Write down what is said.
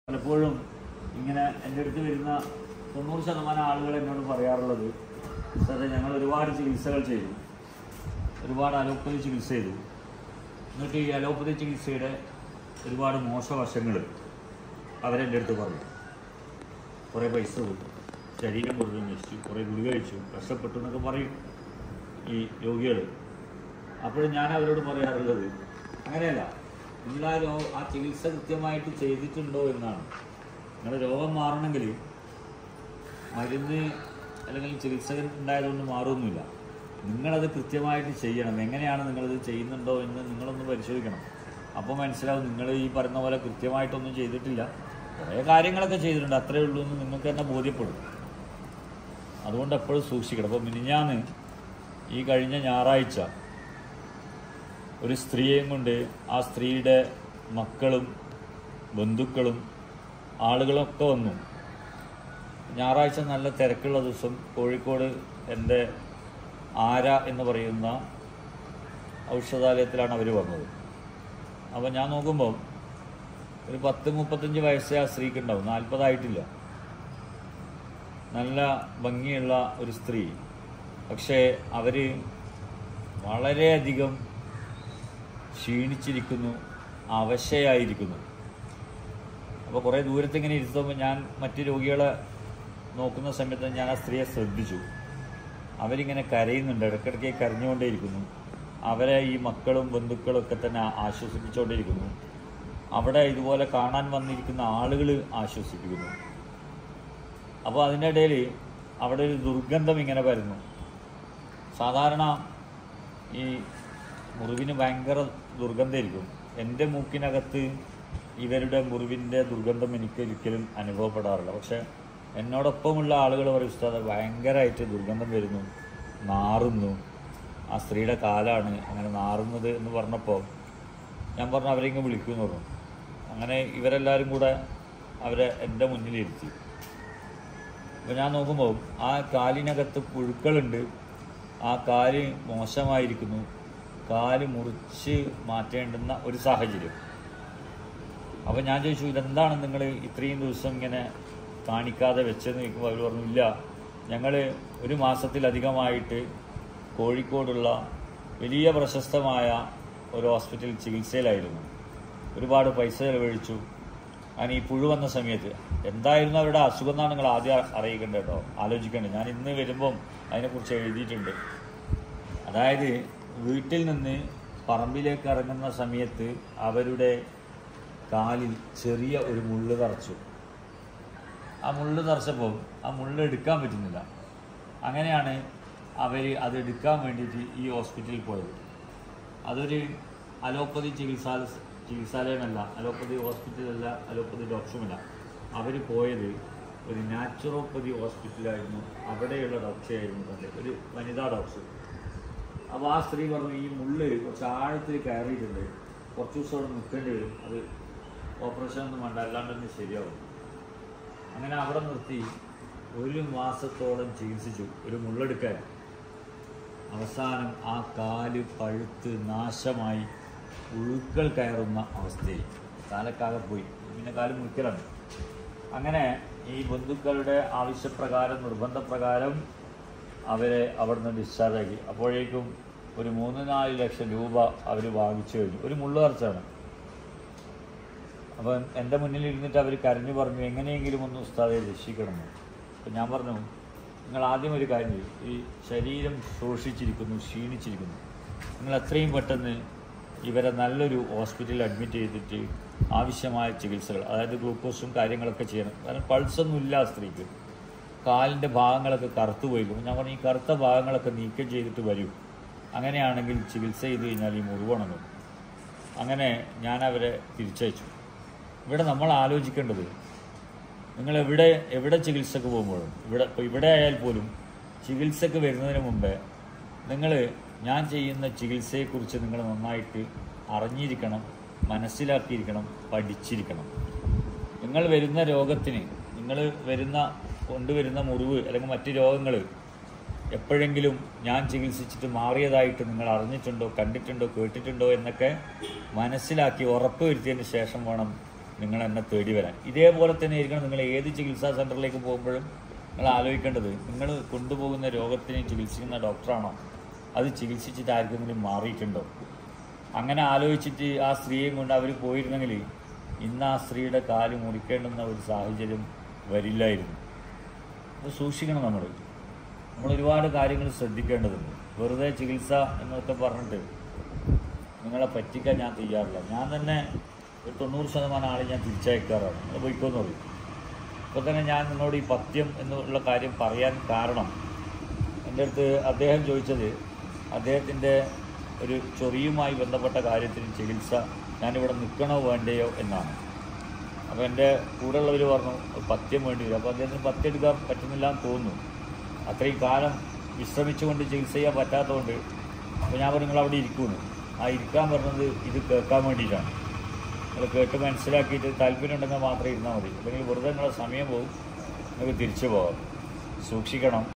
പലപ്പോഴും ഇങ്ങനെ എൻ്റെ അടുത്ത് വരുന്ന തൊണ്ണൂറ് ശതമാനം ആളുകൾ എന്നോട് പറയാറുള്ളത് സാറേ ഞങ്ങൾ ഒരുപാട് ചികിത്സകൾ ചെയ്തു ഒരുപാട് അലോപ്പതി ചികിത്സ ചെയ്തു എന്നിട്ട് ഈ അലോപ്പതി ചികിത്സയുടെ ഒരുപാട് മോശവശങ്ങൾ അവരെൻ്റെ അടുത്ത് പറഞ്ഞു കുറേ പൈസ കൊടുത്തു ശരീരം മുഴുവൻ നശിച്ചു കുറേ ഗുളിക കഴിച്ചു കഷ്ടപ്പെട്ടു എന്നൊക്കെ പറയും ഈ രോഗികൾ അപ്പോഴും ഞാൻ അവരോട് പറയാറുള്ളത് അങ്ങനെയല്ല നിങ്ങൾ ആ രോ ആ ചികിത്സ കൃത്യമായിട്ട് ചെയ്തിട്ടുണ്ടോ എന്നാണ് നിങ്ങളുടെ രോഗം മാറണമെങ്കിൽ മരുന്ന് അല്ലെങ്കിൽ ചികിത്സകൻ ഉണ്ടായതുകൊണ്ട് മാറുമൊന്നുമില്ല നിങ്ങളത് കൃത്യമായിട്ട് ചെയ്യണം എങ്ങനെയാണ് നിങ്ങളത് ചെയ്യുന്നുണ്ടോ എന്ന് നിങ്ങളൊന്ന് പരിശോധിക്കണം അപ്പോൾ മനസ്സിലാവും നിങ്ങൾ ഈ പറയുന്ന പോലെ കൃത്യമായിട്ടൊന്നും ചെയ്തിട്ടില്ല കുറേ കാര്യങ്ങളൊക്കെ ചെയ്തിട്ടുണ്ട് അത്രയേ ഉള്ളൂ എന്ന് നിങ്ങൾക്ക് തന്നെ ബോധ്യപ്പെടും അതുകൊണ്ട് എപ്പോഴും സൂക്ഷിക്കണം അപ്പോൾ മിനിഞ്ഞാന്ന് ഈ കഴിഞ്ഞ ഞായറാഴ്ച ഒരു സ്ത്രീയെയും കൊണ്ട് ആ സ്ത്രീയുടെ മക്കളും ബന്ധുക്കളും ആളുകളൊക്കെ വന്നു ഞായറാഴ്ച നല്ല തിരക്കുള്ള ദിവസം കോഴിക്കോട് എൻ്റെ ആര എന്ന് പറയുന്ന ഔഷധാലയത്തിലാണ് അവർ വന്നത് അപ്പോൾ ഞാൻ നോക്കുമ്പോൾ ഒരു പത്ത് മുപ്പത്തഞ്ച് വയസ്സേ ആ സ്ത്രീക്ക് ഉണ്ടാവും നാൽപ്പതായിട്ടില്ല നല്ല ഭംഗിയുള്ള ഒരു സ്ത്രീ പക്ഷേ അവർ വളരെയധികം ക്ഷീണിച്ചിരിക്കുന്നു അവശയായിരിക്കുന്നു അപ്പോൾ കുറേ ദൂരത്ത് ഇങ്ങനെ ഇരുത്തുമ്പോൾ ഞാൻ മറ്റ് രോഗികളെ നോക്കുന്ന സമയത്ത് ഞാൻ ആ സ്ത്രീയെ ശ്രദ്ധിച്ചു അവരിങ്ങനെ കരയുന്നുണ്ട് ഇടയ്ക്കിടയ്ക്ക് കരഞ്ഞുകൊണ്ടേയിരിക്കുന്നു അവരെ ഈ മക്കളും ബന്ധുക്കളും ഒക്കെ തന്നെ ആശ്വസിപ്പിച്ചുകൊണ്ടേയിരിക്കുന്നു അവിടെ ഇതുപോലെ കാണാൻ വന്നിരിക്കുന്ന ആളുകൾ ആശ്വസിപ്പിക്കുന്നു അപ്പോൾ അതിൻ്റെ ഇടയിൽ അവിടെ ഒരു ദുർഗന്ധം ഇങ്ങനെ വരുന്നു സാധാരണ ഈ മുറിവിന് ഭയങ്കര ദുർഗന്ധമായിരിക്കും എൻ്റെ മൂക്കിനകത്ത് ഇവരുടെ മുറിവിൻ്റെ ദുർഗന്ധം എനിക്ക് ഒരിക്കലും അനുഭവപ്പെടാറില്ല പക്ഷെ എന്നോടൊപ്പമുള്ള ആളുകൾ പറയും ഉസ്താദ് ഭയങ്കരമായിട്ട് ദുർഗന്ധം വരുന്നു നാറുന്നു ആ സ്ത്രീയുടെ കാലാണ് അങ്ങനെ നാറുന്നത് എന്ന് പറഞ്ഞപ്പോൾ ഞാൻ പറഞ്ഞു അവരെങ്കിൽ വിളിക്കുമെന്ന് പറഞ്ഞു അങ്ങനെ ഇവരെല്ലാവരും കൂടെ അവരെ എൻ്റെ മുന്നിലിരുത്തി അപ്പോൾ ഞാൻ നോക്കുമ്പോൾ ആ കാലിനകത്ത് പുഴുക്കളുണ്ട് ആ കാല് മോശമായിരിക്കുന്നു കാല് മുറിച്ച് മാറ്റേണ്ടുന്ന ഒരു സാഹചര്യം അപ്പോൾ ഞാൻ ചോദിച്ചു ഇതെന്താണ് നിങ്ങൾ ഇത്രയും ദിവസം ഇങ്ങനെ കാണിക്കാതെ വെച്ചെന്ന് ചോദിക്കുമ്പോൾ അവർ പറഞ്ഞു ഇല്ല ഞങ്ങൾ ഒരു മാസത്തിലധികമായിട്ട് കോഴിക്കോടുള്ള വലിയ പ്രശസ്തമായ ഒരു ഹോസ്പിറ്റലിൽ ചികിത്സയിലായിരുന്നു ഒരുപാട് പൈസ ചെലവഴിച്ചു ഞാൻ ഈ പുഴു വന്ന സമയത്ത് എന്തായിരുന്നു അവരുടെ അസുഖം എന്നാണ് നിങ്ങൾ ആദ്യം അറിയിക്കേണ്ടത് കേട്ടോ ആലോചിക്കേണ്ടത് ഞാൻ ഇന്ന് വരുമ്പം അതിനെക്കുറിച്ച് എഴുതിയിട്ടുണ്ട് അതായത് വീട്ടിൽ നിന്ന് പറമ്പിലേക്ക് ഇറങ്ങുന്ന സമയത്ത് അവരുടെ കാലിൽ ചെറിയ ഒരു മുള്ള് തറച്ചു ആ മുള്ള് തറച്ചപ്പോൾ ആ മുള്ള് എടുക്കാൻ പറ്റുന്നില്ല അങ്ങനെയാണ് അവർ അത് എടുക്കാൻ വേണ്ടിയിട്ട് ഈ ഹോസ്പിറ്റലിൽ പോയത് അതൊരു അലോപ്പതി ചികിത്സാ ചികിത്സാലയമല്ല അലോപ്പതി ഹോസ്പിറ്റലല്ല അലോപ്പതി ഡോക്ടറുമല്ല അവർ പോയത് ഒരു നാച്ചുറോപ്പതി ഹോസ്പിറ്റലായിരുന്നു അവിടെയുള്ള ഡോക്ടറായിരുന്നു തൻ്റെ ഒരു വനിതാ ഡോക്ടർ അപ്പോൾ ആ സ്ത്രീ പറഞ്ഞു ഈ മുള്ള് കുറച്ച് ആഴത്തിൽ കയറിയിട്ടുണ്ട് കുറച്ച് ദിവസം അവിടെ നിൽക്കേണ്ടി വരും അത് ഓപ്പറേഷൻ ഒന്നും വേണ്ട അല്ലാണ്ട് തന്നെ ശരിയാവും അങ്ങനെ അവിടെ നിർത്തി ഒരു മാസത്തോളം ചികിത്സിച്ചു ഒരു മുള്ളെടുക്കാൻ അവസാനം ആ കാല് പഴുത്ത് നാശമായി ഉഴുക്കൾ കയറുന്ന അവസ്ഥയിൽ കാലക്കാകെ പോയി പിന്നെ കാല് മുറിക്കലാണ് അങ്ങനെ ഈ ബന്ധുക്കളുടെ ആവശ്യപ്രകാരം നിർബന്ധപ്രകാരം അവരെ അവിടുന്ന് ഡിസ്ചാർജ് ആക്കി അപ്പോഴേക്കും ഒരു മൂന്ന് നാല് ലക്ഷം രൂപ അവർ വാങ്ങിച്ചു കഴിഞ്ഞു ഒരു മുള്ളു തറച്ചാണ് അപ്പം എൻ്റെ മുന്നിൽ ഇരുന്നിട്ട് അവർ കരഞ്ഞു പറഞ്ഞു എങ്ങനെയെങ്കിലും ഒന്ന് ഉസ്താദെ രക്ഷിക്കണമെന്ന് അപ്പം ഞാൻ പറഞ്ഞു നിങ്ങൾ ആദ്യം ഒരു കാര്യം ചെയ്യും ഈ ശരീരം ശോഷിച്ചിരിക്കുന്നു ക്ഷീണിച്ചിരിക്കുന്നു നിങ്ങൾ എത്രയും പെട്ടെന്ന് ഇവരെ നല്ലൊരു ഹോസ്പിറ്റലിൽ അഡ്മിറ്റ് ചെയ്തിട്ട് ആവശ്യമായ ചികിത്സകൾ അതായത് ഗ്ലൂക്കോസും കാര്യങ്ങളൊക്കെ ചെയ്യണം കാരണം പൾസൊന്നും ഇല്ല ആ സ്ത്രീക്ക് കാലിൻ്റെ ഭാഗങ്ങളൊക്കെ കറുത്തു പോയിരിക്കും ഞാൻ പറഞ്ഞു ഈ കറുത്ത ഭാഗങ്ങളൊക്കെ നീക്കം ചെയ്തിട്ട് വരൂ അങ്ങനെയാണെങ്കിൽ ചികിത്സ ചെയ്ത് കഴിഞ്ഞാൽ ഈ മുറിവുണങ്ങും അങ്ങനെ ഞാൻ അവരെ തിരിച്ചയച്ചു ഇവിടെ നമ്മൾ ആലോചിക്കേണ്ടത് നിങ്ങൾ എവിടെ എവിടെ ചികിത്സക്ക് പോകുമ്പോഴും ഇവിടെ ഇപ്പോൾ ഇവിടെ ആയാൽ പോലും ചികിത്സക്ക് വരുന്നതിന് മുമ്പേ നിങ്ങൾ ഞാൻ ചെയ്യുന്ന ചികിത്സയെക്കുറിച്ച് നിങ്ങൾ നന്നായിട്ട് അറിഞ്ഞിരിക്കണം മനസ്സിലാക്കിയിരിക്കണം പഠിച്ചിരിക്കണം നിങ്ങൾ വരുന്ന രോഗത്തിന് നിങ്ങൾ വരുന്ന കൊണ്ടുവരുന്ന മുറിവ് അല്ലെങ്കിൽ മറ്റ് രോഗങ്ങൾ എപ്പോഴെങ്കിലും ഞാൻ ചികിത്സിച്ചിട്ട് മാറിയതായിട്ട് നിങ്ങൾ അറിഞ്ഞിട്ടുണ്ടോ കണ്ടിട്ടുണ്ടോ കേട്ടിട്ടുണ്ടോ എന്നൊക്കെ മനസ്സിലാക്കി ഉറപ്പ് വരുത്തിയതിന് ശേഷം വേണം നിങ്ങൾ എന്നെ തേടി വരാൻ ഇതേപോലെ തന്നെ ആയിരിക്കണം നിങ്ങൾ ഏത് ചികിത്സാ സെൻറ്ററിലേക്ക് പോകുമ്പോഴും നിങ്ങൾ ആലോചിക്കേണ്ടത് നിങ്ങൾ കൊണ്ടുപോകുന്ന രോഗത്തിന് ചികിത്സിക്കുന്ന ഡോക്ടറാണോ അത് ചികിത്സിച്ചിട്ട് ആർക്കെങ്കിലും മാറിയിട്ടുണ്ടോ അങ്ങനെ ആലോചിച്ചിട്ട് ആ സ്ത്രീയെ കൊണ്ട് അവർ പോയിരുന്നെങ്കിൽ ഇന്ന് ആ സ്ത്രീയുടെ കാല് മുറിക്കേണ്ടുന്ന ഒരു സാഹചര്യം വരില്ലായിരുന്നു അപ്പോൾ സൂക്ഷിക്കണം നമ്മൾ നമ്മൾ ഒരുപാട് കാര്യങ്ങൾ ശ്രദ്ധിക്കേണ്ടതുണ്ട് വെറുതെ ചികിത്സ എന്നൊക്കെ പറഞ്ഞിട്ട് നിങ്ങളെ പറ്റിക്കാൻ ഞാൻ തയ്യാറില്ല ഞാൻ തന്നെ ഒരു തൊണ്ണൂറ് ശതമാനം ആളെ ഞാൻ തിരിച്ചയക്കാറാണ് നിങ്ങൾ പോയിക്കോന്ന് പറയും അപ്പോൾ തന്നെ ഞാൻ നിങ്ങളോട് ഈ പഥ്യം എന്നുള്ള കാര്യം പറയാൻ കാരണം എൻ്റെ അടുത്ത് അദ്ദേഹം ചോദിച്ചത് അദ്ദേഹത്തിൻ്റെ ഒരു ചൊറിയുമായി ബന്ധപ്പെട്ട കാര്യത്തിന് ചികിത്സ ഞാനിവിടെ നിൽക്കണോ വേണ്ടയോ എന്നാണ് അപ്പോൾ എൻ്റെ കൂടെയുള്ളവർ പറഞ്ഞു "ഒരു പഥ്യം വേണ്ടി വരും അപ്പോൾ അദ്ദേഹത്തിന് പഥ്യം എടുക്കാൻ പറ്റുന്നില്ല എന്ന് തോന്നുന്നു അത്രയും കാലം വിശ്രമിച്ചുകൊണ്ട് ചികിത്സ ചെയ്യാൻ പറ്റാത്തതുകൊണ്ട് അപ്പോൾ ഞാൻ പറഞ്ഞു നിങ്ങൾ അവിടെ ഇരിക്കുന്നു ആ ഇരിക്കാൻ പറഞ്ഞത് ഇത് കേൾക്കാൻ വേണ്ടിയിട്ടാണ് നിങ്ങൾ കേട്ട് മനസ്സിലാക്കിയിട്ട് താല്പര്യം ഉണ്ടെങ്കിൽ മാത്രമേ ഇരുന്നാൽ മതി അല്ലെങ്കിൽ വെറുതെ നിങ്ങളുടെ സമയം പോകും നിങ്ങൾക്ക് തിരിച്ചു പോകാം സൂക്ഷിക്കണം